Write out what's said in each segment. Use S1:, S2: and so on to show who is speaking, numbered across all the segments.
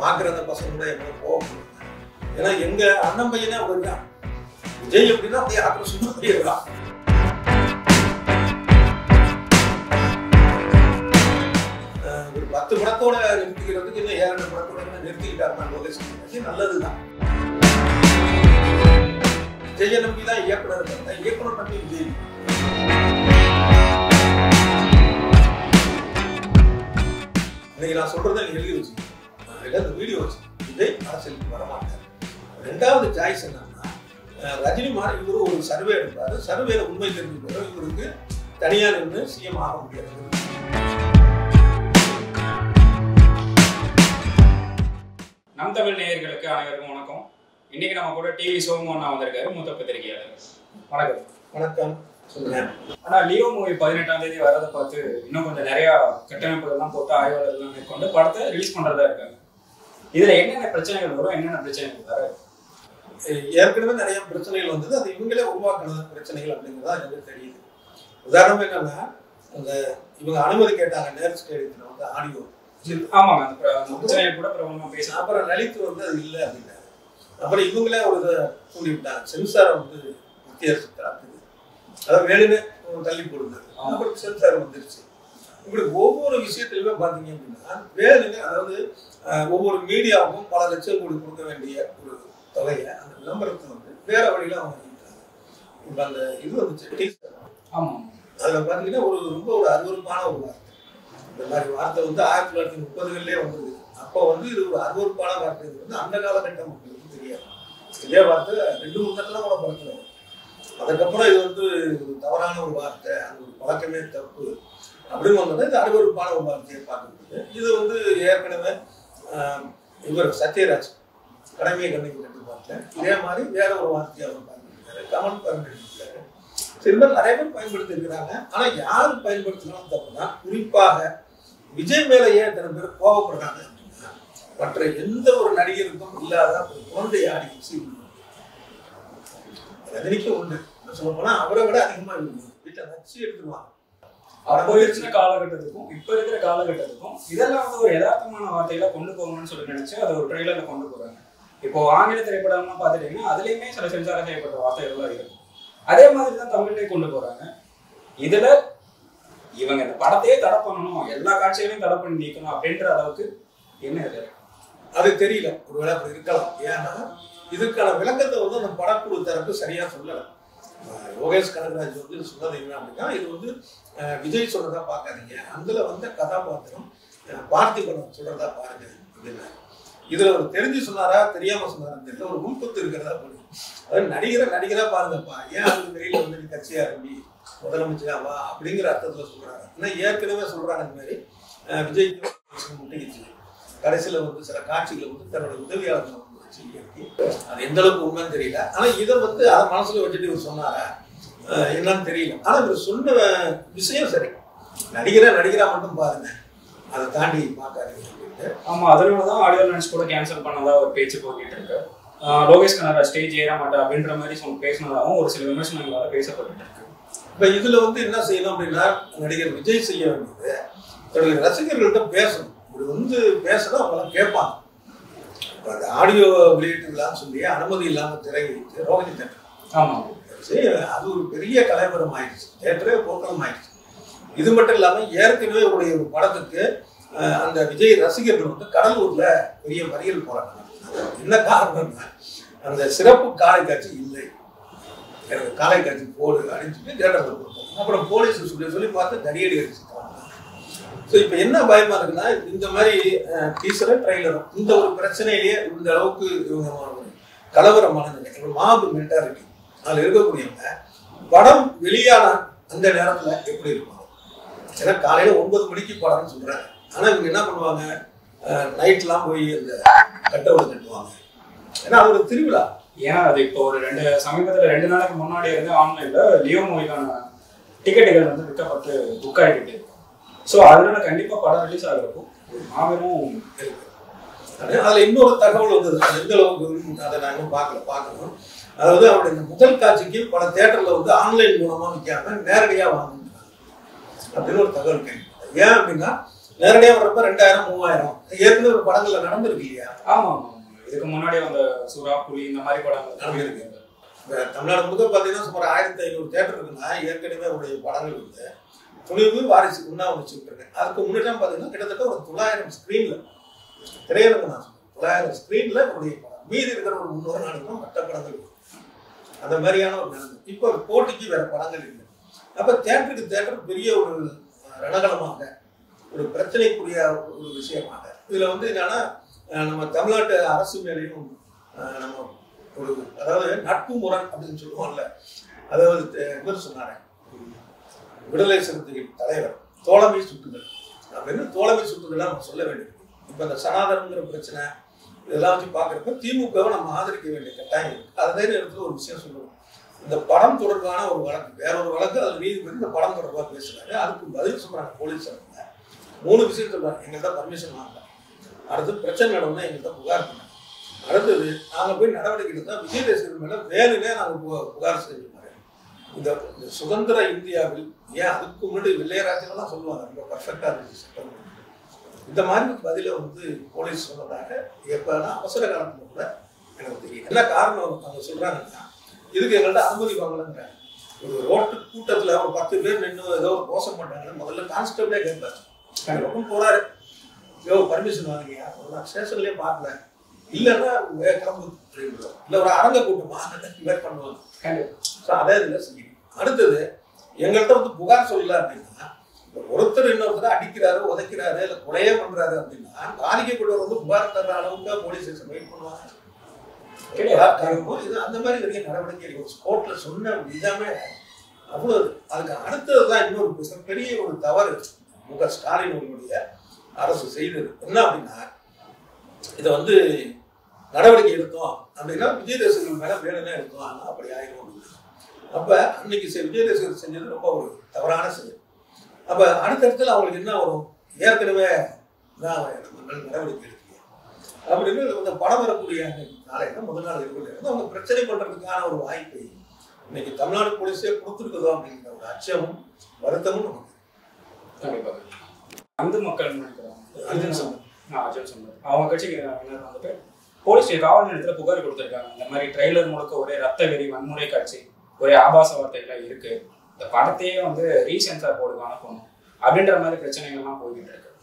S1: பார்க்குற அந்த பசங்க கூட எங்களை போக முடியல ஏன்னா எங்க அண்ணன் பையனே அப்படிதான் விஜய் எப்படின்னா அப்படியே ஆக்ரோஷமா போயிடுறான் அஹ் ஒரு பத்து படத்தோட நிறுத்திக்கிறதுக்கு இன்னும் ஏழு எட்டு படத்தோட இன்னும் நிறுத்திக்கிட்டாருன்னா லோகேஷ் கனகராஜ் நல்லதுதான் விஜய நம்பி தான் இயக்குனர் இருக்காங்க. இயக்குனர் நம்பி விஜய் இன்னைக்கு நான் சொல்றதை நீங்க எழுதி வச்சு இந்த வீடியோ வச்சு விஜய் அரசியலுக்கு வரமாட்டார் ரெண்டாவது சாய்ஸ் என்னன்னா அஹ் ரஜினி மாதிரி இவரு ஒரு சர்வே எடுப்பாரு சர்வேல உண்மை தெரிஞ்சு போயிடும் இவருக்கு தனியா நின்று சிஎம் ஆக முடியாது
S2: நம் தமிழ் நேயர்களுக்கு அனைவருக்கும் வணக்கம் இன்னைக்கு நம்ம கூட டிவி சோமோன்னா வந்திருக்காரு மூத்த பத்திரிகையாளர் வணக்கம்
S1: வணக்கம் சொல்லுங்க
S2: ஆனா லியோ மூவி பதினெட்டாம் தேதி வரதை பார்த்து இன்னும் கொஞ்சம் நிறைய கட்டமைப்புகள்லாம் போட்டு ஆய்வாளர்கள்லாம் மேற்கொண்டு படத்தை ரிலீஸ் பண்றதா இருக்காங்க இதுல என்னென்ன பிரச்சனைகள் வரும் என்னென்ன பிரச்சனைகள் வர
S1: அஹ் ஏற்கனவே நிறைய பிரச்சனைகள் வந்தது அது இவங்களே உருவாக்குனது பிரச்சனைகள் அப்படிங்கிறதா எனக்கு தெரியுது உதாரணம் என்னன்னா அந்த இவங்க அனுமதி கேட்டாங்க நேரு ஸ்டேடியத்தில் வந்து ஆடியோ
S2: ஆமாங்க அந்த பிர- அந்த பிரச்சனையை கூட பிரபலமா பேசலாம்
S1: அப்புறம் லலித் வந்து அது இல்லை அப்படின்னாரு அப்புறம் இவங்களே ஒரு இதை தூண்டி விட்டாங்க சென்சாரை வந்து மத்திய அரசு தாக்குது அதாவது வேணுமே தள்ளி போடுங்க அப்புறம் சென்சார் வந்துருச்சு இப்படி ஒவ்வொரு விஷயத்திலுமே பார்த்தீங்க அப்படின்னா வேணுங்க அதாவது அஹ், ஒவ்வொரு மீடியாவுக்கும் பல லட்சம் கோடி கொடுக்க வேண்டிய ஒரு தொகையை அந்த விளம்பரத்தை வந்து வேற வழியில அவங்க வாங்கிட்டாங்க இப்போ அந்த இது வந்துச்சு டீசர்
S2: ஆமா
S1: அதில் பார்த்தீங்கன்னா ஒரு ரொம்ப ஒரு அருவருப்பான ஒரு வார்த்தை இந்த மாதிரி வார்த்தை வந்து ஆயிரத்தி தொள்ளாயிரத்தி முப்பதுகளிலே வந்தது அப்போ வந்து இது ஒரு அருவருப்பான வார்த்தை இது வந்து அந்த காலகட்ட மக்களுக்கு தெரியாது இதே வார்த்தை ரெண்டு மூணு தட்டெல்லாம் கூட பழக்கல அதுக்கப்புறம் இது வந்து ஒரு தவறான ஒரு வார்த்தை அந்த ஒரு பழக்கமே தப்பு அப்படின்னு வந்தது இது அருவருப்பான ஒரு வார்த்தையை பார்க்குறது இது வந்து ஏற்கனவே ஆஹ், இவர் சத்யராஜ் கடமையை கண்ணிக்கு கட்டு பார்த்தேன் இதே மாதிரி வேற ஒரு வார்த்தையை அவர் பார்த்துருக்காரு கமல் பயன்படுத்திருக்காரு சரி, இந்த மாதிரி நிறைய பேர் பயன்படுத்தி இருக்கிறாங்க ஆனா யார் பயன்படுத்தினாலும் தப்புனா குறிப்பாக விஜய் மேல ஏன் இத்தனை பேர் கோவப்படுறாங்க அப்படின்னா மற்ற எந்த ஒரு நடிகருக்கும் இல்லாத ஒரு குழந்தை ஆடிச்சு ரஜினிக்கும் உண்டு சொல்ல போனா அவரை விட அதிகமா இருக்கு வீட்டை நச்சு எடுத்துருவாங்க
S2: அப்போ இருக்கிற காலகட்டத்துக்கும் இப்ப இருக்கிற காலகட்டத்துக்கும் இதெல்லாம் வந்து ஒரு யதார்த்தமான வார்த்தையில கொண்டு போகணும்னு சொல்லி நினைச்சு அதை ஒரு ட்ரெய்லர்ல கொண்டு போறாங்க இப்போ ஆங்கில திரைப்படம்லாம் பார்த்துட்டீங்கன்னா அதுலயுமே சில சென்சாரம் செய்யப்பட்ட வார்த்தைகள்லாம் இருக்கும் அதே மாதிரி தான் தமிழ்லயும் கொண்டு போறாங்க இதுல இவங்க இந்த படத்தையே தடை பண்ணணும் எல்லா காட்சிகளையும் தடை பண்ணி நீக்கணும் அப்படின்ற அளவுக்கு என்ன இது
S1: அது தெரியல ஒருவேளை அப்படி இருக்கலாம் ஏன்னா இதுக்கான விளக்கத்தை வந்து அந்த படக்குழு தரப்பு சரியா சொல்லல அஹ் யோகேஷ் கனகராஜ் வந்து சொன்னது என்ன அப்படின்னா இது வந்து அஹ், விஜய் சொல்றதா பார்க்காதீங்க அதுல வந்த கதாபாத்திரம் அஹ், பார்த்திபன் சொல்றதா பாருங்க அப்படின்னா இதுல ஒரு தெரிஞ்சு சொன்னாரா தெரியாம சொன்னாரா தெரியல ஒரு உள்பத்து இருக்கிறதா போடுது அதாவது நடிகரை நடிகரா பாருங்கப்பா ஏன் அதுக்கு வெளியில வந்து நீ கட்சியா ஆரம்பி முதலமைச்சரா வா அப்படிங்கிற அர்த்தத்துல சொல்றாங்க ஆனா ஏற்கனவே சொல்றாங்க இந்த மாதிரி அஹ், விஜய்க்கு முட்டிக்கிச்சு கடைசியில வந்து சில காட்சிகளை வந்து தன்னோட உதவியாளர்கள் வந்து வச்சு இயக்கி அது எந்த அளவுக்கு உண்மைன்னு தெரியல ஆனா இதை வந்து அதை மனசுல வச்சுட்டு இவர் சொன்னாரா அஹ் என்னன்னு தெரியல ஆனா இவர் சொன்ன விஷயம் சரி நடிகரா நடிகரா மட்டும் பாருங்க அதை தாண்டி பார்க்காதீங்க அப்படின்ட்டு
S2: ஆமா அதனால தான் ஆடியோ லான்ச் கூட கேன்சல் பண்ணதா ஒரு பேச்சு போக்கிட்டு இருக்கு ஆஹ் லோகேஷ் கனகராஜ் ஸ்டேஜ் ஏற மாட்டா அப்படின்ற மாதிரி சொன்ன பேசினதாகவும் ஒரு சில விமர்சனங்களால பேசப்பட்டு இருக்கு
S1: இப்ப இதுல வந்து என்ன செய்யணும் அப்படின்னா நடிகர் விஜய் செய்ய வேண்டியது தன்னுடைய ரசிகர்கள்ட்ட பேசணும் இப்படி வந்து பேசினா அவங்க கேட்பாங்க இப்ப அந்த ஆடியோ வெளியீட்டு விழான்னு சொல்லி அனுமதி இல்லாம திரை வைத்து ரோஹிணி தேட்டர்
S2: ஆமா
S1: சரி, அது ஒரு பெரிய கலைவரம் ஆயிடுச்சு தேட்டரே போக்கலம் ஆயிடுச்சு இது மட்டும் இல்லாம ஏற்கனவே உடைய ஒரு படத்துக்கு அஹ், அந்த விஜய் ரசிகர்கள் வந்து கடலூர்ல பெரிய மறியல் போறாங்க என்ன காரணம்னா அந்த சிறப்பு காலை காட்சி இல்லை எனக்கு காலை காட்சி போடு அப்படின்னு சொல்லி தேட்டரில் கொடுத்தோம் அப்புறம் போலீஸ் சொல்லி சொல்லி பார்த்து தடியடி அடிச்சுட்டாங்க ஸோ இப்போ என்ன பயமா இருக்குன்னா இந்த மாதிரி டீசரும் ட்ரைலரும் இந்த ஒரு பிரச்சனையிலேயே இந்த அளவுக்கு இவங்க ஒரு கலவரமான நிலை ஒரு மாபு மென்டாலிட்டி அதில் இருக்கக்கூடியவங்க படம் வெளியான அந்த நேரத்தில் எப்படி இருக்கும் ஏன்னா காலையில் ஒன்பது மணிக்கு படம்னு சொல்கிறாங்க ஆனால் இவங்க என்ன பண்ணுவாங்க நைட்லாம் போய் அந்த கட்டவுட் கட்டுவாங்க ஏன்னா அது ஒரு திருவிழா
S2: ஏன்னா அது இப்போ ஒரு ரெண்டு சமீபத்துல ரெண்டு நாளைக்கு முன்னாடி இருந்து ஆன்லைன்ல லியோ மூவிக்கான டிக்கெட்டுகள் வந்து விற்கப்பட்டு புக் ஆகிட்டு ஸோ அதனால கண்டிப்பா படம் ரிலீஸ் ஆகிறப்போ ஒரு மாபெரும்
S1: இருக்கு அது அதுல இன்னொரு தகவல் வந்தது அது எந்த அளவுக்கு அதை நான் இன்னும் பார்க்கல பார்க்கணும் அதாவது அவருடைய இந்த முதல் காட்சிக்கு பல தேட்டர்ல வந்து ஆன்லைன் மூலமா விற்காம நேரடியா வாங்குறாங்க அப்படின்னு ஒரு தகவல் கேள்வி ஏன் அப்படின்னா நேரடியாக வர்றப்ப ரெண்டாயிரம் மூவாயிரம் ஏற்கனவே ஒரு படங்கள்ல நடந்திருக்கு இல்லையா
S2: ஆமா ஆமா ஆமா. இதுக்கு முன்னாடி அந்த சுறா புலி இந்த மாதிரி படங்கள்
S1: நடந்திருக்கு இப்ப தமிழ்நாடு முழுக்க பார்த்தீங்கன்னா சுமார் ஆயிரத்தி ஐநூறு தேட்டர் இருக்குன்னா ஏற்கனவே அவருடைய படங்கள் வந்து துணிவு வாரிசு உண்ணா வச்சுட்டு இருக்கேன் அதுக்கு முன்னாடி பார்த்தீங்கன்னா கிட்டத்தட்ட ஒரு தொள்ளாயிரம் ஸ்க்ரீன்ல திரையரங்கு நான் சொல்றேன் தொள்ளாயிரம் ஸ்க்ரீன்ல அவருடைய படம் மீதி இருக்கிற ஒரு முன்னூறு நாளுக்கு மற்ற படங்கள் இருக்கு. அந்த மாதிரியான ஒரு நிலைமை இப்போ போட்டிக்கு வேற படங்கள் இல்லை அப்ப தேட்டருக்கு தேட்டர் பெரிய ஒரு ரணகலமாக ஒரு பிரச்சனைக்குரிய ஒரு விஷயமாக இதுல வந்து என்னன்னா அஹ் நம்ம தமிழ்நாட்டு அரசு மேலேயும் அஹ் நம்ம ஒரு அதாவது நட்பு முரண் அப்படின்னு சொல்லுவோம்ல அதாவது தே- இவர் சொன்னாரு விடுதலை சிறுத்தைகள் தலைவர் தோழமை சுட்டுதல் அப்படின்னு தோழமை சுட்டுதல் நம்ம சொல்ல வேண்டியது இப்போ இந்த சனாதனங்கிற பிரச்சனை இதெல்லாம் வச்சு பார்க்குறப்ப திமுகவை நம்ம ஆதரிக்க வேண்டிய கட்டாயம் இருக்கு அதே நேரத்தில் ஒரு விஷயம் சொல்லுவோம் இந்த படம் தொடர்பான ஒரு வழக்கு வேற ஒரு வழக்கு அதில் நீதிபதி இந்த படம் தொடர்பாக பேசுறாரு அதுக்கு பதில் சொல்றாங்க போலீஸ் அவங்க மூணு விஷயம் சொல்றாங்க எங்கள்கிட்ட பர்மிஷன் வாங்கல அடுத்து பிரச்சனை நடவுன்னா எங்கள்கிட்ட புகார் பண்ணாங்க அடுத்தது நாங்கள் போய் நடவடிக்கை எடுத்தால் விஜய் ரசிகர் மேலே வேணுனே நாங்கள் புகார் செஞ்சோம் இந்த இந்த சுதந்திர இந்தியாவில் ஏன் அதுக்கு முன்னாடி வெள்ளையராஜெல்லாம் சொல்லுவாங்க ரொம்ப பர்ஃபெக்டாக இருந்துச்சு சட்டம் ஒழுங்கு. இந்த மாதிரி பதில வந்து போலீஸ் சொன்னதாக எப்போனா அவசர காலத்துல கூட எனக்கு தெரியும் என்ன காரணம் அவங்க சொல்றாங்கன்னா இதுக்கு எங்கள்கிட்ட அனுமதி வாங்கலங்கிறாங்க ஒரு ரோட்டு கூட்டத்துல ஒரு பத்து பேர் நின்று ஏதோ ஒரு மோசம் பண்ணாங்க முதல்ல கான்ஸ்டபிளே கேட்பாரு ரொம்ப போறாரு யோ பர்மிஷன் வாங்கியா நான் ஸ்டேஷன்லயே பார்க்கல இல்லைன்னா வே- கிளம்பு அப்படின்றோம் இல்லை ஒரு அரங்க கூட்டமா வேட் பண்ணுவாங்க
S2: கண்டிப்பா
S1: ஸோ அதே இதில் செய்யணும் அடுத்தது எங்கள்கிட்ட வந்து புகார் சொல்லல அப்படின்னா இப்ப ஒருத்தர் இன்னொருத்தர் அடிக்கிறாரு உதைக்கிறாரு இல்லை கொலையே பண்றாரு அப்படின்னா பாதிக்கப்பட்டவர் வந்து புகார் தர்ற அளவுக்கு போலீஸ் ஸ்டேஷன் வெயிட் பண்ணுவாங்க
S2: கிடையாது.
S1: பலாத்காரமோ இது அந்த மாதிரி நிறைய நடவடிக்கை எடுக்கும் கோர்ட்ல சொன்ன விதமே அவ்வளவு அதுக்கு அடுத்தது தான் இன்னொரு மிகப்பெரிய ஒரு தவறு மு க ஸ்டாலின் அவர்களுடைய அரசு செய்தது என்ன அப்படின்னா இதை வந்து நடவடிக்கை எடுத்தோம் அப்படின்னா விஜய் ரசிகர்கள் மேல வேணும்னா எடுத்தோம் ஆனா அப்படி ஆயிரும் அப்படின்னு. அப்ப அன்னைக்கு செ- விஜய் ரசிகர் செஞ்சது ரொம்ப ஒரு தவறான செயல் அப்ப அடுத்த இடத்துல அவங்களுக்கு என்ன வரும் ஏற்கனவே நான் நம்ம மேல நடவடிக்கை எடுக்கலையே அப்படின்னு இந்த படம் வரக்கூடிய அன்னைக்கு நாளைக்கு முதல் நாள் இருக்கிறது இருந்து அவங்க பிரச்சனை பண்றதுக்கான ஒரு வாய்ப்பை இன்னைக்கு தமிழ்நாடு போலீஸே கொடுத்துருக்குதோ அப்படிங்கிற ஒரு அச்சமும் வருத்தமும் நமக்கு
S2: கண்டிப்பா அந்து மக்கள் நினைக்கிறாங்க
S1: அர்ஜுன் சம்பத்.
S2: ஆ, அர்ஜுன் சம்பத் அவங்க கட்சிக்கு வினர் வந்துட்டு போலீஸ் காவல் நிலையத்துல புகார் கொடுத்திருக்காங்க இந்த மாதிரி ட்ரெய்லர் முழுக்க ஒரே ரத்த வெறி வன்முறை காட்சி ஒரே ஆபாச வார்த்தைகள் இருக்கு இந்த படத்தையே வந்து ரீசென்சார் போர்டுக்கு அனுப்பணும் அப்படின்ற மாதிரி பிரச்சனைகள்லாம் போய்கிட்டு இருக்கு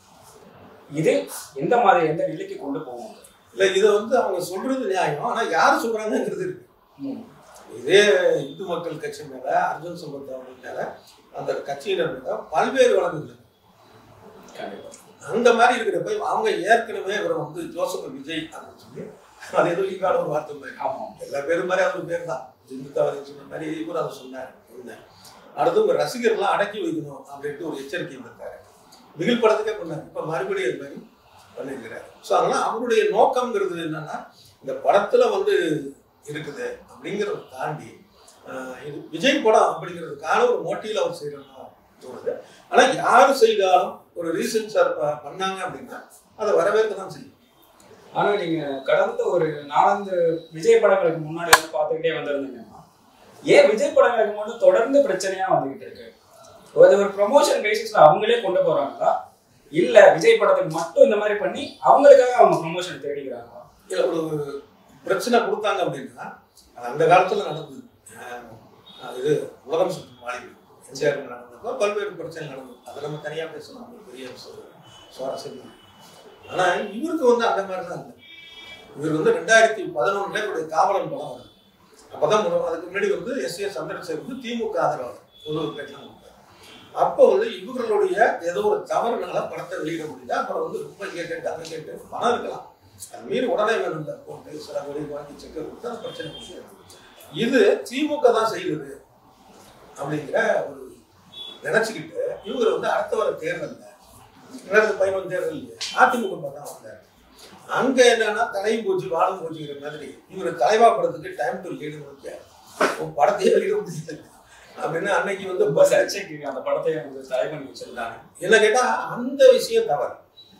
S2: இது எந்த மாதிரி எந்த நிலைக்கு கொண்டு போகும்
S1: இல்ல இதை வந்து அவங்க சொல்றது நியாயம் ஆனா யார் சொல்றாங்கங்கிறது இருக்கு
S2: ம்.
S1: இதே இந்து மக்கள் கட்சி மேல அர்ஜுன் சம்பத் அவர்கள் மேல அந்த கட்சியினர் மேல பல்வேறு வழக்குகள் இருக்கு.
S2: கண்டிப்பா
S1: அந்த மாதிரி இருக்கிறப்ப அவங்க ஏற்கனவே இவரை வந்து ஜோசப் விஜய் அப்படின்னு சொல்லி அது ஏதோ ஈகான ஒரு வார்த்தை மாதிரி
S2: ஆமா
S1: எல்லா பேரும் மாதிரி அவர் பேர் தான் ஜிந்துத்தாவதி சொன்ன மாதிரி இவர் அதை சொன்னார் இருந்தேன் அடுத்து உங்க ரசிகர்லாம் அடக்கி வைக்கணும் அப்படின்ட்டு ஒரு எச்சரிக்கை விடுத்தாரு பிகில் படத்துக்கே பண்ணார் இப்ப மறுபடியும் அது மாதிரி பண்ணியிருக்கிறாரு ஸோ அதனால அவருடைய நோக்கம்ங்கிறது என்னன்னா இந்த படத்துல வந்து இருக்குது அப்படிங்கிறத தாண்டி ஆஹ், இது விஜய் படம் அப்படிங்கிறதுக்கான ஒரு மோட்டிவில் அவர் செய்யறதா தோணுது ஆனா யாரு செய்தாலும் ஒரு ரீசன் சார் பண்ணாங்க அப்படின்னா அதை வரவேற்க தான் செய்யும்
S2: ஆனா நீங்க கடந்த ஒரு நாலந்து விஜய் படங்களுக்கு முன்னாடி வந்து பார்த்துக்கிட்டே வந்திருந்தீங்கன்னா ஏன் விஜய் படங்களுக்கு மட்டும் தொடர்ந்து பிரச்சனையா வந்துகிட்டு இருக்கு அது ஒரு ப்ரொமோஷன் பேசிஸ்ல அவங்களே கொண்டு போறாங்களா இல்ல விஜய் படத்துக்கு மட்டும் இந்த மாதிரி பண்ணி அவங்களுக்காக அவங்க ப்ரொமோஷன் தேடிக்கிறாங்களா
S1: இல்ல ஒரு பிரச்சனை கொடுத்தாங்க அப்படின்னா அது அந்த காலத்துல நடந்தது ஆஹ் அது இது உலகம் சுற்றும் மாளிகை எம்ஜிஆர் நடந்தப்போ பல்வேறு பிரச்சனை நடந்தது அதை நம்ம தனியா பேசலாம் அது பெரிய சு- சுவாரஸ்யம் ஆனா இவருக்கு வந்து அந்த மாதிரி தான் இல்லை இவர் வந்து ரெண்டாயிரத்தி பதினொன்றுல இவருடைய காவலன் படம் வருது அப்பதான் முதல் அதுக்கு முன்னாடி வந்து எஸ் ஏ சந்திரசேகர் வந்து திமுக ஆதரவாளர் ஒரு பேட்டலாம் கொடுத்தாரு அப்போ வந்து இவர்களுடைய ஏதோ ஒரு தவறுனால படத்தை வெளியிட முடியல அப்புறம் வந்து ரொம்ப இங்கே கேட்டு அங்கே கேட்டு பணம் இருக்கலாம் அது மீறி உடனே வேணும் இந்த போட்டு சில வெளியே வாங்கி செக்கர் கொடுத்தா அந்த பிரச்சனை முடியும் இது திமுக தான் செய்யுது அப்படிங்கிற ஒரு நினைச்சுக்கிட்டு இவங்க வந்து அடுத்த வர தேர்தல்ல ரெண்டாயிரத்தி பதினொன்று தேர்தல் அதிமுக தான் வந்தார் அங்க என்னன்னா தலையும் போச்சு வாழும் போச்சுங்கிற மாதிரி இவர் தலைவா படத்துக்கு டைம் டு லீடு முடிக்க உன் படத்தையே வெளியிட முடியல அப்படின்னு அன்னைக்கு வந்து
S2: ரொம்ப சர்ச்சைக்கு அந்த படத்தை வந்து தடை பண்ணி வச்சிருந்தாங்க
S1: என்ன கேட்டா அந்த விஷயம் தவறு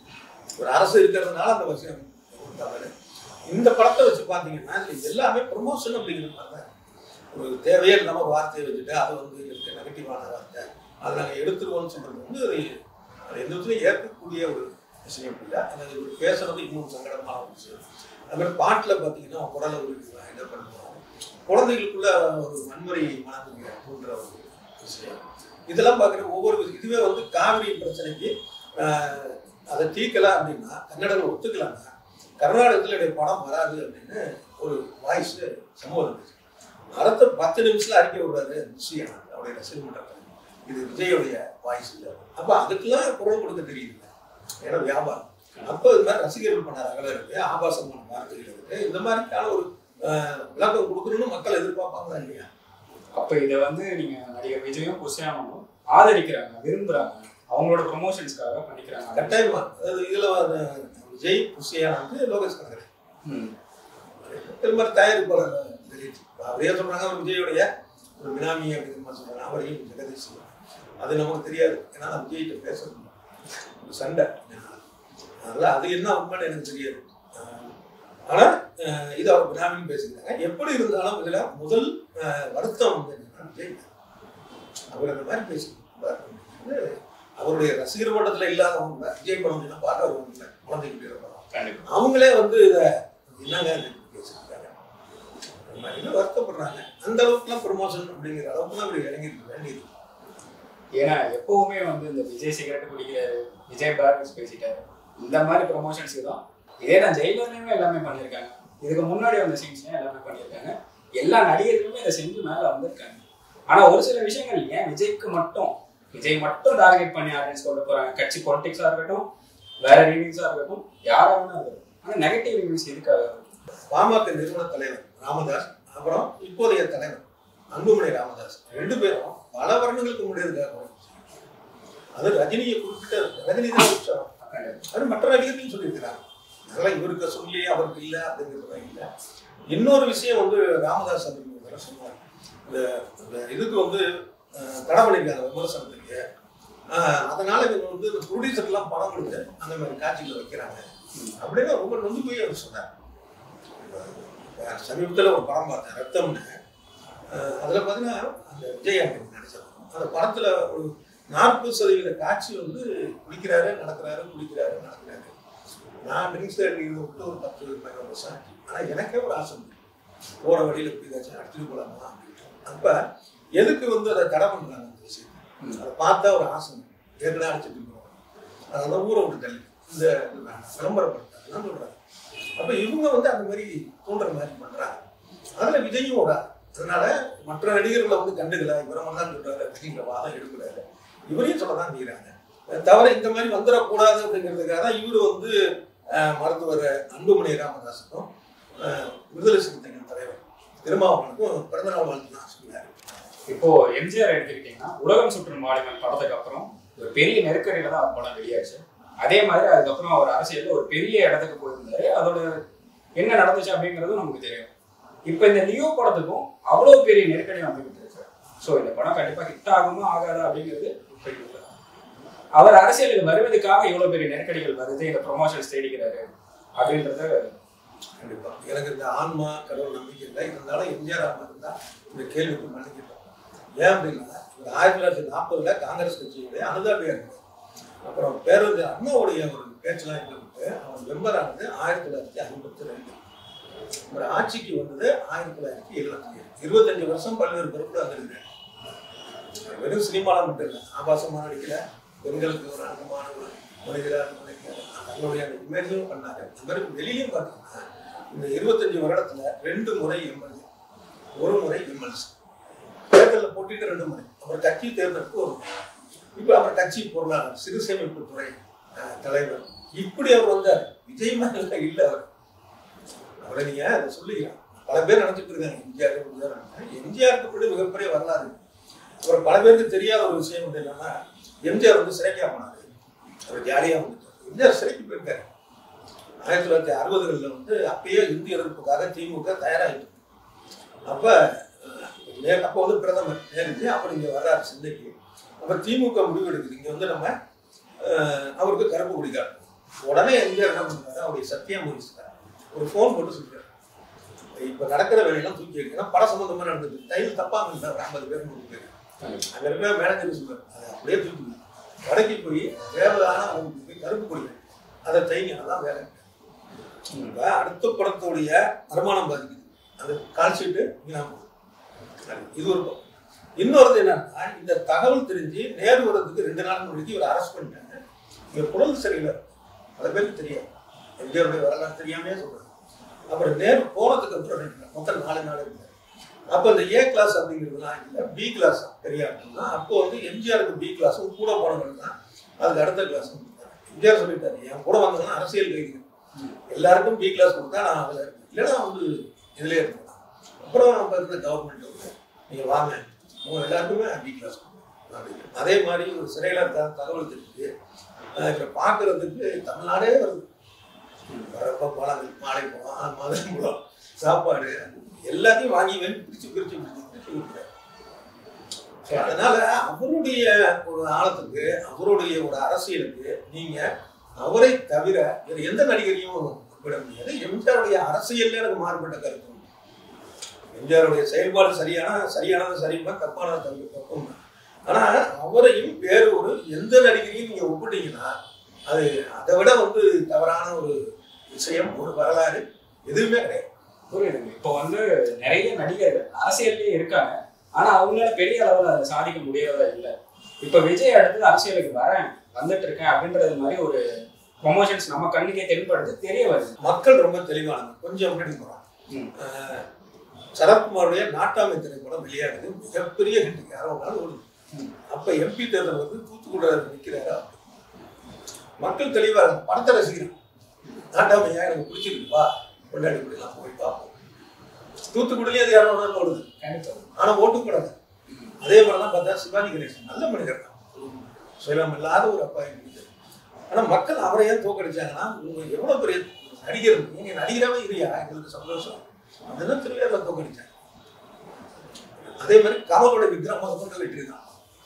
S1: ஒரு அரசு இருக்கிறதுனால அந்த விஷயம் தவறு இந்த படத்தை வச்சு பார்த்தீங்கன்னா இதுல எல்லாமே ப்ரொமோஷன் அப்படிங்கிற மாதிரி தான் ஒரு தேவையே இல்லாம ஒரு வார்த்தையை வச்சுட்டு அது வந்து இருக்க நெகட்டிவான வார்த்தை அதை நாங்கள் எடுத்துருவோம்னு சொல்றது வந்து ஒரு அது எந்த விதத்துலையும் ஏற்கக்கூடிய ஒரு விஷயம் இல்லை அது ஒரு பேசுறது இன்னும் சங்கடமான ஒரு விஷயம் அது மாதிரி பாட்டில் பார்த்தீங்கன்னா குரலை ஒரு என்ன பண்ணுவோம் குழந்தைகளுக்குள்ள ஒரு வன்முறை மனதுங்க தூண்டுற ஒரு விஷயம் இதெல்லாம் பார்க்குற ஒவ்வொரு விஷயம் இதுவே வந்து காவிரி பிரச்சனைக்கு ஆஹ், அதை தீர்க்கலாம் அப்படின்னா கன்னடர்கள் ஒத்துக்கலாம்னா கர்நாடகத்தில் என்னுடைய படம் வராது அப்படின்னு ஒரு வாய்ஸ் சமூகம் இருந்துச்சு அடுத்த பத்து நிமிஷத்துல அறிக்கை விடுறாரு விஷயம் அவருடைய ரசிகர் மன்றத்தில் இது விஜயோடைய வாய்ஸ் இல்லை அப்போ அதுக்கெல்லாம் குரல் கொடுக்க தெரியல ஏன்னா வியாபாரம் அப்போ இது மாதிரி ரசிகர்கள் பண்ண ரகலை இருக்கு ஆபாசமான வார்த்தைகள் இருக்கு இந்த மாதிரிக்கான ஒரு ஆஹ், விளக்கம் கொடுக்கணும்னு மக்கள் எதிர்பார்ப்பாங்களா இல்லையா
S2: அப்ப இதை வந்து நீங்க நடிகர் விஜயும் குஷியானமும் ஆதரிக்கிறாங்க விரும்புறாங்க அவங்களோட ப்ரொமோஷன்ஸ்க்காக பண்ணிக்கிறாங்க
S1: கட்டாயமா அதாவது இதுல வந்து விஜய் புஷியா வந்து லோகேஷ் கனகரன்
S2: ம்.
S1: இது மாதிரி தயாரிப்பாளர் திலீப். அவரே சொல்றாங்க அவர் விஜயோடைய ஒரு பினாமி அப்படிங்கிற மாதிரி சொல்றாங்க அவரையும் ஜெகதீஷ் அது நமக்கு தெரியாது ஏன்னா நான் விஜய்கிட்ட பேசணும் ஒரு சண்டை அதனால அது என்ன உண்மைன்னு எனக்கு தெரியாது ஆஹ் ஆனா ஆஹ் இது அவர் பினாமின்னு பேசிக்கிறாங்க எப்படி இருந்தாலும் இதுல முதல் ஆஹ் வருத்தம் வந்து என்னன்னா விஜய் அவர் அந்த மாதிரி பேசிக்கிறார் அவருடைய ரசிகர் மட்டத்துல இல்லாதவங்க விஜய் படம் என்ன பார்க்க வருவாங்க குழந்தைக்கு படம்
S2: கண்டிப்பா
S1: அவங்களே வந்து இதை என்னங்க இது இப்படி பேசியிருக்காங்க அந்த மாதிரி வருத்தப்படுறாங்க அந்த அளவுக்குலாம் ப்ரொமோஷன் அப்படிங்கிற அளவுக்குலாம் அப்படி இறங்கிட்டு வேண்டியது
S2: ஏன்னா எப்பவுமே வந்து இந்த விஜய் சிகரெட் குடிக்கிறாரு விஜய் பேரண்ட்ஸ் பேசிட்டாரு இந்த மாதிரி ப்ரொமோஷன்ஸ்க்கு தான் இதே தான் ஜெயிலர்லயுமே எல்லாமே பண்ணியிருக்காங்க இதுக்கு முன்னாடி வந்த சீன்ஸ்லயும் எல்லாமே பண்ணியிருக்காங்க எல்லா நடிகர்களுமே இதை செஞ்சு மேல வந்திருக்காங்க ஆனா ஒரு சில விஷயங்கள் ஏன் விஜய்க்கு மட்டும் விஜய் மட்டும் டார்கெட் பண்ணி ஆடியன்ஸ் கொண்டு போறாங்க கட்சி பாலிடிக்ஸா இருக்கட்டும் வேற ரிவ்யூஸா இருக்கட்டும் யாரா வேணா இருக்கட்டும் ஆனா நெகட்டிவ் ரிவ்யூஸ் எதுக்காக
S1: பாமக நிறுவன தலைவர் ராமதாஸ் அப்புறம் இப்போதைய தலைவர் அன்புமணி ராமதாஸ் ரெண்டு பேரும் பல வருடங்களுக்கு முன்னாடி அது ரஜினியை குறிப்பிட்ட ரஜினி தான் உற்சாகம் அது மற்ற நடிகர்களையும் சொல்லியிருக்கிறாங்க அதெல்லாம் இவருக்கு சொல்லி அவருக்கு இல்லை அப்படிங்கிறது இல்லை இன்னொரு விஷயம் வந்து ராமதாஸ் அப்படிங்கிறத சொன்னார் இந்த இந்த இதுக்கு வந்து அஹ், தடை பண்ணியிருக்காங்க விமர்சனத்துக்கு அஹ், அதனால இவங்க வந்து இந்த ப்ரொடியூசர்லாம் பணம் கொடுத்து அந்த மாதிரி காட்சிகளை வைக்கிறாங்க அப்படின்னு ரொம்ப நொந்து போய் அவர் சொன்னார் இப்ப சமீபத்தில் ஒரு படம் பார்த்தேன் ரத்தம்னு அஹ், அதுல பார்த்தீங்கன்னா அந்த விஜய் ஆண்டனி நடிச்சார் அந்த படத்துல ஒரு நாற்பது சதவீத காட்சி வந்து குடிக்கிறாரு நடக்கிறாரு குடிக்கிறாரு நடக்கிறாரு நான் ட்ரிங்க்ஸ் அடிக்கிறது விட்டு ஒரு பத்து பதினோரு வருஷம் ஆச்சு ஆனால் எனக்கே ஒரு ஆசை உண்டு போகிற வழியில் இப்படி ஏதாச்சும் அடிச்சுட்டு போகலாமா அப்படின்ட்டு அப்போ எதுக்கு வந்து அதை தடை பண்ணுறாங்க அந்த விஷயம் அதை பார்த்தா ஒரு ஆசை உண்டு. ஏற்கனவே அடிச்சுட்டு போகிறோம் அதெல்லாம் ஊரை விட்டு தள்ளி இந்த இது வேண்டாம், விளம்பரப்படுத்தாதுலாம் சொல்கிறாங்க அப்போ இவங்க வந்து அந்த மாதிரி தூண்டுற மாதிரி பண்ணுறாங்க அதில் விஜயும் ஒரு ஆள். அதனால மற்ற நடிகர்களை வந்து கண்டுக்கல இவரை மட்டும் தான் சொல்றாரு அப்படிங்கிற வாதம் எடுக்கிறாரு இவரையும் சொல்ல தான் செய்கிறாங்க தவிர இந்த மாதிரி வந்துடக்கூடாது அப்படிங்கிறதுக்காக தான் இவர் வந்து அஹ், மருத்துவர் அன்புமணி ராமதாஸுக்கும் அஹ், விடுதலை சிறுத்தைகள் தலைவர் திருமாவளவனுக்கும் பிறந்தநாள் வாழ்த்து தான் சொன்னார்
S2: இப்போ எம்ஜிஆர் எடுத்துக்கிட்டீங்கன்னா உலகம் சுற்றும் வாலிபன் படத்துக்கு அப்புறம் ஒரு பெரிய நெருக்கடியில தான் அவர் படம் வெளியாச்சு அதே மாதிரி அதுக்கப்புறம் அவர் அரசியல்ல ஒரு பெரிய இடத்துக்கு போயிருந்தாரு அதோட என்ன நடந்துச்சு அப்படிங்கிறதும் நமக்கு தெரியும் இப்போ இந்த லியோ படத்துக்கும் அவ்வளோ பெரிய நெருக்கடி வந்துகிட்டு இருக்கு ஸோ இந்த படம் கண்டிப்பா ஹிட் ஆகுமா ஆகாதா அப்படிங்கிறது இப்ப இல்லை. அவர் அரசியலுக்கு வருவதற்காக இவ்வளவு பெரிய நெருக்கடிகள் வருது இந்த ப்ரொமோஷன்ஸ் தேடிக்கிறாரு அப்படின்றத
S1: கண்டிப்பா எனக்கு இந்த ஆன்மா கடவுள் நம்பிக்கை இல்லை இருந்தாலும் எம்ஜிஆர் ஆன்மா இருந்தா இந்த கேள்விக்கு மன்னிக்கிட்டோம் ஏன் அப்படின்னா இவர் ஆயிரத்தி தொள்ளாயிரத்தி நாற்பதுல காங்கிரஸ் கட்சியுடைய அனுதாபியா இருந்தார் அப்புறம் பேரறிஞர் அண்ணாவுடைய ஒரு பேச்செல்லாம் எங்களுக்கு அவர் மெம்பர் ஆனது ஆயிரத்தி தொள்ளாயிரத்தி ஐம்பத்தி ரெண்டு ஒரு ஆட்சிக்கு வந்தது ஆயிரத்தி தொள்ளாயிரத்தி எழுபத்தி ஏழு இருபத்தஞ்சு வருஷம் பல்வேறு பொறுப்புல வந்திருக்கிறார் வெறும் சினிமாவில் மட்டும் இல்லை ஆபாசமாக நடிக்கல பெண்களுக்கு ஒரு அங்கமான ஒரு மனிதராக நினைக்கிறார் தன்னுடைய அந்த இமேஜும் பண்ணாரு இந்த மாதிரி வெளியிலையும் பார்த்தீங்கன்னா இந்த இருபத்தஞ்சு வருடத்துல ரெண்டு முறை எம்எல்ஏ ஒரு முறை எம்எல்சி தேர்தலில் போட்டிட்டு ரெண்டு முறை அவர் கட்சி தேர்தலுக்கு ஒரு முறை இப்போ அவர் கட்சி பொருளாளர் சிறு சேமிப்பு துறை அஹ், தலைவர் இப்படி அவர் வந்தார் விஜய் மாதிரி இல்லை அவர் அவரை நீங்க அதை சொல்லுகிறேன் பல பேர் நினைச்சிட்டு இருக்காங்க எம்ஜிஆர் எம்ஜிஆர் எம்ஜிஆருக்கு கூட மிகப்பெரிய வரலாறு ஒரு பல பேருக்கு தெரியாத ஒரு விஷயம் வந்து என்னன்னா எம்ஜிஆர் வந்து சிறைக்கா போனாரு அவர் ஜாலியா வந்துட்டார் எம்ஜிஆர் சிறைக்கு போயிருக்காரு ஆயிரத்தி தொள்ளாயிரத்தி அறுபதுகளில் வந்து அப்பயே இந்திய எதிர்ப்புக்காக திமுக தயாராகிட்டு அப்ப அஹ், நே- அப்போ வந்து பிரதமர் நேருஜி அப்புறம் இங்க வர்றாரு சிந்தைக்கு அப்ப திமுக முடிவு எடுக்குது இங்க வந்து நம்ம அஹ், அவருக்கு கருப்பு குடிக்காரு உடனே எம்ஜிஆர் என்ன பண்றாரு அவருடைய சத்தியம் முடிச்சுட்டார் ஒரு ஃபோன் போட்டு சொல்றாரு இப்ப நடக்கிற வேலையெல்லாம் தூக்கி வைக்கணும் பட சம்பந்தமா நடந்துட்டு டைம் தப்பா இருந்தார் ஐம்பது பேர் நூறு பேர் அங்க இருக்கிற மேனேஜர் சொல்றாரு அதை அப்படியே தூக்கி வை. கடைக்கு போய் தேவையான உங்களுக்கு போய் கருப்பு கொடி அதை தைங்க அதான் வேலை இப்ப அடுத்த படத்துடைய வருமானம் பாதிக்குது அந்த கால் ஷீட்டு வீணா போகுது இது ஒரு பக்கம் இன்னொரு என்னன்னா இந்த தகவல் தெரிஞ்சு நேரு வரதுக்கு ரெண்டு நாள் முன்னாடி இவர் அரெஸ்ட் பண்ணிட்டாங்க இங்க குழந்தை சரியில்லை பல பேருக்கு தெரியாது எம்ஜிஆருடைய வரலாறு தெரியாமே சொல்றாங்க அப்புறம் நேரு போனதுக்கு அப்புறம் ரெண்டு நாள் மொத்தம் நாலு நாள் இருந்தார் அப்போ இந்த ஏ கிளாஸ் அப்படிங்கிறதுலாம் இல்லை பி கிளாஸ் தெரியாதுன்னா அப்போ வந்து எம்ஜிஆருக்கு பி கிளாஸும் கூட போனவங்க தான் அதுக்கு அடுத்த கிளாஸ் எம்ஜிஆர் சொல்லிட்டாரு என் கூட வந்தவங்க அரசியல் கைதிகள் எல்லாருக்கும் பி கிளாஸ் கொடுத்தா நான் அதில் இருக்கேன் இல்லைன்னா வந்து இதுலேயே இருக்கலாம் அப்புறம் நம்ம இருந்த கவர்மெண்ட் வந்து நீங்கள் வாங்க உங்க எல்லாருக்குமே பி கிளாஸ் அப்படின்னு அதே மாதிரி ஒரு சிறையில் இருக்க தகவல் தெரிஞ்சு இவரை பார்க்கறதுக்கு தமிழ்நாடே வருது வரப்ப பழங்கள் மாலை பழம் மதுரை பழம் சாப்பாடு எல்லாத்தையும் வாங்கி வாங்கி பிரிச்சு பிரிச்சு பிரிச்சு பிரிச்சு கொடுக்குறாரு So, அதனால அவருடைய ஒரு ஆழத்துக்கு அவருடைய ஒரு அரசியலுக்கு நீங்க அவரை தவிர வேறு எந்த நடிகரையும் ஒப்பிட முடியாது எம்ஜிஆருடைய அரசியல்ல எனக்கு மாறுபட்ட கருத்து உண்டு. எம்ஜிஆருடைய செயல்பாடு சரியான சரியானது சரியுமா தப்பானது தப்பு தப்பும் ஆனா அவரையும் வேறு ஒரு எந்த நடிகரையும் நீங்க ஒப்பிட்டீங்கன்னா அது அதை விட வந்து தவறான ஒரு விஷயம் ஒரு வரலாறு எதுவுமே கிடையாது
S2: புரியுதுங்க இப்போ வந்து நிறைய நடிகர்கள் அரசியல்லே இருக்காங்க ஆனா அவங்களால பெரிய அளவுல அதை சாதிக்க முடியறதா இல்லை இப்போ விஜய் அடுத்து அரசியலுக்கு வரேன் வந்துட்டு இருக்கேன் அப்படின்றது மாதிரி ஒரு ப்ரொமோஷன்ஸ் நம்ம கண்ணுக்கே தென்படுது தெரிய வருது
S1: மக்கள் ரொம்ப தெளிவானது கொஞ்சம் முன்னாடி போறாங்க
S2: ம்.
S1: அஹ் சரத்குமாருடைய நாட்டாமை திரைப்படம் வெளியாகுது மிகப்பெரிய ஹிட் யாரோ ஒரு நாள் ஓடுது
S2: ம்.
S1: அப்ப எம்பி தேர்தல் வந்து தூத்துக்குடி நிற்கிறாரா மக்கள் தெளிவா இருக்கு. படத்தை ரசிக்கிறோம் நாட்டாமையா எனக்கு பிடிச்சிருக்குப்பா கொண்டாடி இப்படிலாம் போய் பார்ப்போம் தூத்துக்குடியிலே அது யாரோ ஒரு நாள் ஓடுது
S2: கண்டிப்பா
S1: ஆனா ஓட்டு போடாது அதே மாதிரிலாம் பார்த்தா சிவாஜி கணேசன் நல்ல மனிதர் தான் சுயலம் இல்லாத ஒரு அப்பா இருக்குது ஆனா மக்கள் அவரை ஏன் தோக்கடிச்சாங்கன்னா உங்க எவ்வளவு பெரிய நடிகர் நீங்க நடிகராவே இல்லையா எங்களுக்கு சந்தோஷம் அதெல்லாம் திருவிழாவில் தோக்கடிச்சாங்க அதே மாதிரி கமலோட விக்ரம கொண்டு வெற்றி தான்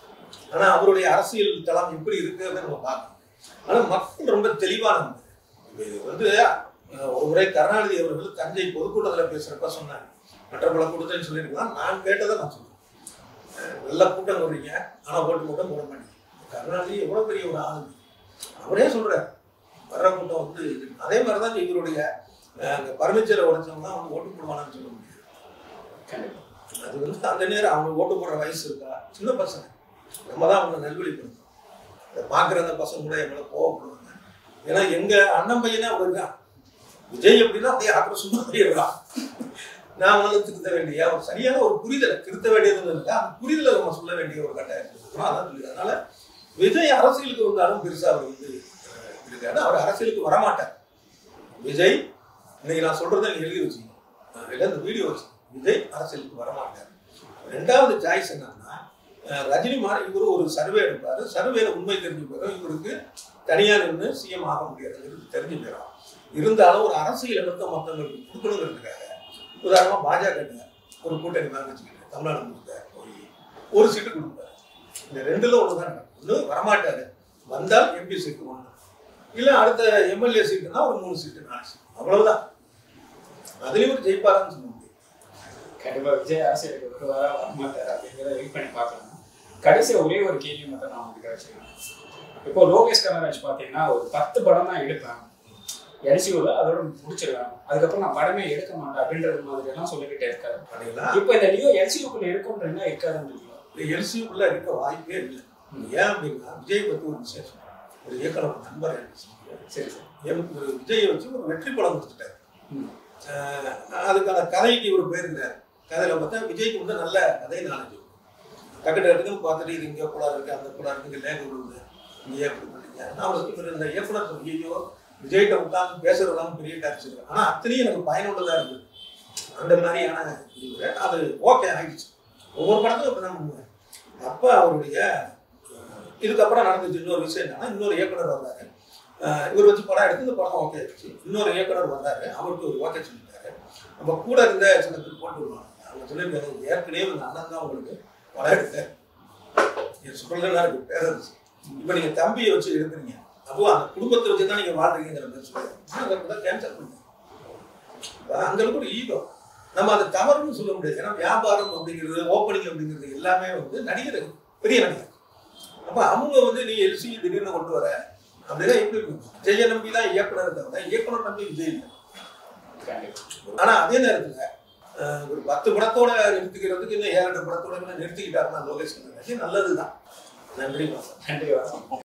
S1: ஆனா அவருடைய அரசியல் தளம் எப்படி இருக்குன்னு நம்ம பார்க்கணும் ஆனா மக்கள் ரொம்ப தெளிவானவங்க இப்ப இது வந்து அஹ், ஒரு முறை கருணாநிதி அவர்கள் தஞ்சை பொதுக்கூட்டத்தில் பேசுறப்ப சொன்னாங்க மற்ற பல கூட்டத்தில் சொல்லியிருக்கலாம் நான் கேட்டதை நான் சொல்றேன் அஹ், நல்ல கூட்டம் வர்றீங்க ஆனா ஓட்டு மட்டும் போட மாட்டீங்க கருணாநிதி எவ்வளவு பெரிய ஒரு ஆளுங்க அவரே சொல்றாரு வர்ற கூட்டம் வந்து இது. அதே மாதிரிதான் இவருடைய அஹ், அந்த பர்னிச்சரை உடைச்சவங்க அவங்க ஓட்டு போடுவானான்னு சொல்ல முடியாது
S2: கண்டிப்பா
S1: அது வந்து அந்த நேரம் அவங்க ஓட்டு போடுற வயசு இருக்கா சின்ன பசங்க நம்ம தான் அவங்க நல்வழிப்படுத்தணும் அதை பார்க்குற அந்த பசங்க கூட எங்களை கோவப்படுவாங்க ஏன்னா எங்க அண்ணன் பையனே அவர் இருக்கான் விஜய் எப்படின்னா அப்படியே ஆக்ரோஷமா போயிடுறான் நான் வந்து திருத்த வேண்டிய ஒரு சரியான ஒரு புரிதலை திருத்த வேண்டியதுன்னு இருக்கா அந்த புரிதலை நம்ம சொல்ல வேண்டிய ஒரு கட்டாயம் இருக்கு. அதான் சொல்லி அதனால விஜய் அரசியலுக்கு வந்தாலும் பெருசா அவர் வந்து அஹ், இருக்காரு அவர் அரசியலுக்கு வரமாட்டார் விஜய் இன்னைக்கு நான் சொல்றதை நீங்க எழுதி வச்சுக்கணும் அஹ் இல்ல இந்த வீடியோ வச்சு விஜய் அரசியலுக்கு வரமாட்டார் ரெண்டாவது சாய்ஸ் என்னன்னா அஹ் ரஜினி மாதிரி இவரு ஒரு சர்வே எடுப்பாரு சர்வேல உண்மை தெரிஞ்சு போயிடும் இவருக்கு தனியா நின்று சிஎம் ஆக முடியாதுங்கிறது தெரிஞ்சு போயிடும் இருந்தாலும் ஒரு அரசியல் இடத்தை மற்றவங்களுக்கு கொடுக்கணுங்கிறதுக்காக உதாரணமா பாஜக ஒரு கூட்டணி மாதிரி வச்சுக்கிட்டு தமிழ்நாடு முழுக்க போய் ஒரு சீட்டு கொடுப்பாரு இந்த ரெண்டுல ஒண்ணுதான் நடக்கும் ஒண்ணு வரமாட்டாரு வந்தால் எம்பி சீட்டு ஒண்ணு இல்ல அடுத்த எம்எல்ஏ சீட்டுனா ஒரு மூணு சீட்டு நாலு சீட்டு அவ்வளவுதான் அதுலயும் ஒரு ஜெயிப்பாரான்னு சொல்ல முடியும்
S2: கண்டிப்பா விஜய் அரசியலுக்கு வருவாரா வரமாட்டாரா அப்படிங்கிறத வெயிட் பண்ணி பார்க்கலாம் கடைசியா ஒரே ஒரு கேள்வி மட்டும் நான் உங்களுக்கு வச்சுக்கிறேன் இப்போ லோகேஷ் கனகராஜ் பார்த்தீங்கன்னா ஒரு பத்து படம் தான் எடுப்பேன் எல்சியூல அதோட முடிச்சிருவேன் அதுக்கப்புறம் நான் படமே எடுக்க மாட்டேன் அப்படின்றது மாதிரி எல்லாம் சொல்லிக்கிட்டே இருக்காரு
S1: பாத்தீங்களா
S2: இப்போ இந்த லியோ எல்சியூக்குள்ள இருக்கும்ன்றீங்களா இருக்காதுன்றீங்களா
S1: எல்சிக்குள்ள இருக்க வாய்ப்பே இல்லை ஏன் அப்படின்னா விஜய் பத்தி ஒரு விசேஷம் ஒரு இயக்குனர் நண்பர் எனக்கு சொன்னாரு.
S2: சரி சரி
S1: எனக்கு ஒரு விஜயை வச்சு ஒரு வெற்றி படம் கொடுத்துட்டாரு
S2: ம்.
S1: ஆஹ் அதுக்கான கதைக்கு இவர் போயிருந்தார் கதையில பார்த்தா விஜய்க்கு வந்து நல்ல கதை நாலேஜ் டக்கு டக்குன்னு பார்த்துட்டு இது இங்கே கூட இருக்கு அந்த கூட இருக்கு இங்கே லேக விழுவுது இங்கே ஏன் இப்படி பண்ணீங்க நான் அவருக்கு இவர் இந்த இயக்குனர் சொல்லி, ஐயோ விஜய்கிட்ட உட்காந்து பேசுறதெல்லாம் பெரிய டாக்ஸ் ஆனா அத்தனையும் எனக்கு பயனுள்ளதா இருக்குது அந்த மாதிரியான இது அது ஓகே ஆயிடுச்சு ஒவ்வொரு படத்தும் இப்படி தான் பண்ணுவேன் அப்போ அவருடைய அஹ், இதுக்கப்புறம் நடந்துச்சு இன்னொரு விஷயம் என்னன்னா இன்னொரு இயக்குனர் வந்தாரு அஹ், இவர் வச்சு படம் எடுத்து இந்த படம் ஓகே ஆயிடுச்சு இன்னொரு இயக்குனர் வந்தாரு அவருக்கு ஒரு ஓகே சொல்லிட்டாரு நம்ம கூட இருந்த சில பேர் போட்டு விடுவாங்க அவங்க சொல்லியிருக்காங்க ஏற்கனவே இந்த அண்ணன் தான் உங்களுக்கு படம் எடுத்தார் என் சுழலாம் இருக்கு பேரரசு இப்போ நீங்க தம்பியை வச்சு எடுக்கிறீங்க அப்போ அந்த குடும்பத்தை வச்சு தான் நீங்க வாழ்றீங்கிற மாதிரி சொல்லுவாங்க அதை கேன்சல் பண்ணுங்க அந்த அளவுக்கு ஒரு ஈகோ நம்ம அதை தவறுன்னு சொல்ல முடியாது ஏன்னா வியாபாரம் அப்படிங்கிறது ஓப்பனிங் அப்படிங்கிறது எல்லாமே வந்து நடிகர் பெரிய நடிகர் அப்ப அவங்க வந்து நீ எல்சி திடீர்னு கொண்டு வர அப்படின்னா எப்படி இருக்கும் விஜய நம்பி தான் இயக்குனர் தவிர இயக்குனர் நம்பி விஜய் இல்லை
S2: கண்டிப்பா
S1: ஆனா அதே நேரத்துல அஹ், ஒரு பத்து படத்தோட நிறுத்திக்கிறதுக்கு இன்னும் ஏழு எட்டு படத்தோட இன்னும் நிறுத்திக்கிட்டாருன்னா லோகேஷ் கனகராஜ் நல்லதுதான் நன்றி மாசம்
S2: நன்றி வணக்கம்